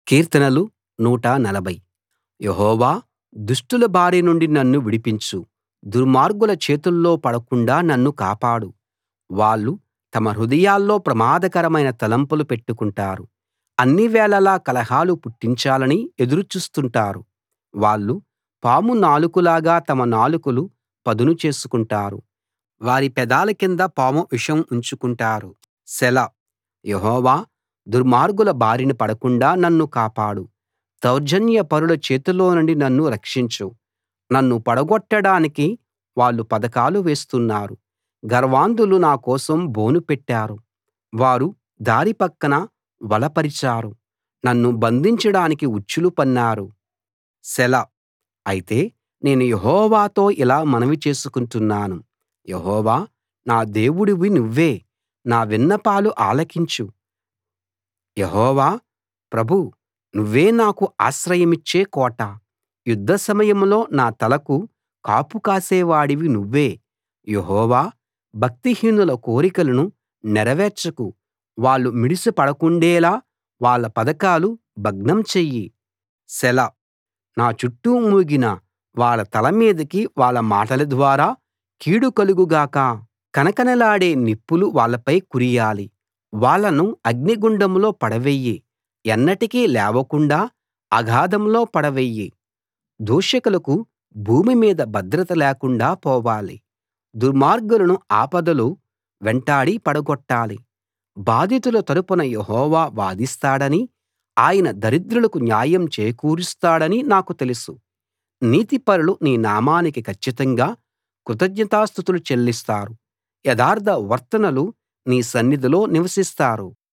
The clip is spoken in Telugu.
కీర్తనలు 140 యెహోవా దుష్టుల బారి నుండి నన్ను విడిపించు దుర్మార్గుల చేతుల్లో పడకుండా నన్ను కాపాడు వాళ్ళు తమ హృదయాల్లో ప్రమాదకరమైన తలంపులు పెట్టుకుంటారు అన్ని వేళలా కలహాలు పుట్టించాలని ఎదురు చూస్తుంటారు వాళ్ళు పాము నాలుకలాగా తమ నాలుకలు పదును చేసుకుంటారు వారి పెదాల కింద పాము విషం ఉంచుకుంటారు సెలా యెహోవా దుర్మార్గుల బారిన పడకుండా నన్ను కాపాడు దౌర్జన్యపరుల చేతిలోనుండి నన్ను రక్షించు నన్ను పడగొట్టడానికి వాళ్ళు పథకాలు వేస్తున్నారు గర్వాంధులు నా కోసం బోను పెట్టారు వారు దారి పక్కన వల పరిచారు నన్ను బంధించడానికి ఉచ్చులు పన్నారు సెలా అయితే నేను యెహోవాతో ఇలా మనవి చేసుకుంటున్నాను యెహోవా నా దేవుడివి నువ్వే నా విన్నపాలు ఆలకించు యెహోవా ప్రభూ నువ్వే నాకు ఆశ్రయమిచ్చే కోట యుద్ధ సమయంలో నా తలకు కాపు కాసేవాడివి నువ్వే యెహోవా భక్తిహీనుల కోరికలను నెరవేర్చకు వాళ్ళు మిడిసి పడకుండేలా వాళ్ళ పథకాలు భగ్నం చెయ్యి సెలా నా చుట్టూ మూగిన వాళ్ళ తల మీదికి వాళ్ళ మాటల ద్వారా కీడు కలుగు గాక కనకనలాడే నిప్పులు వాళ్ళపై కురియాలి వాళ్ళను అగ్నిగుండంలో పడవెయ్యి ఎన్నటికీ లేవకుండా అగాధంలో పడవెయ్యి దూషకులకు భూమి మీద భద్రత లేకుండా పోవాలి దుర్మార్గులను ఆపదలు వెంటాడి పడగొట్టాలి బాధితుల తరపున యెహోవా వాదిస్తాడని ఆయన దరిద్రులకు న్యాయం చేకూరుస్తాడని నాకు తెలుసు నీతిపరులు నీ నామానికి కచ్చితంగా కృతజ్ఞతాస్తుతులు చెల్లిస్తారు యథార్థ వర్తనులు నీ సన్నిధిలో నివసిస్తారు